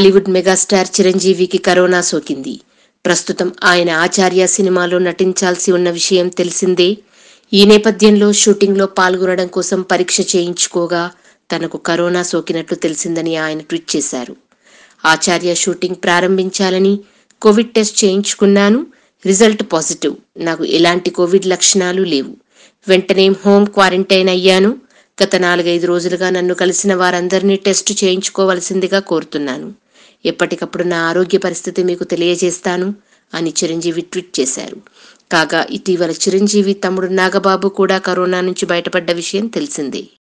Tollywood megastar చిరంజీవికి corona సోకింది ప్రస్తుతం ఆయన ఆచార్య సినిమాలో నటించాల్సి ఉన్న విషయం తెలిసిందే ఈ నేపథ్యంలో షూటింగ్లో పాల్గొనడం కోసం పరీక్ష చేయించుకోగా తనకు కరోనా సోకినట్లు తెలిసిందని ఆయన ట్వీట్ చేశారు ఆచార్య షూటింగ్ ప్రారంభించాలని కోవిడ్ టెస్ట్ చేయించుకున్నాను రిజల్ట్ పాజిటివ్ నాకు ఎలాంటి కోవిడ్ లక్షణాలు లేవు వెంటనే హోమ్ క్వారంటైన్ అయ్యాను గత నాలుగైదు రోజులుగా నన్ను కలిసిన వారందరినీ టెస్ట్ చేయించుకోవలసిందిగా కోరుతున్నాను ఎప్పటికప్పుడు నా ఆరోగ్య పరిస్థితి మీకు తెలియజేస్తాను అని చిరంజీవి ట్వీట్ చేశారు కాగా ఇటీవల చిరంజీవి తమ్ముడు నాగబాబు కూడా కరోనా నుంచి బయటపడ్డ విషయం తెలిసిందే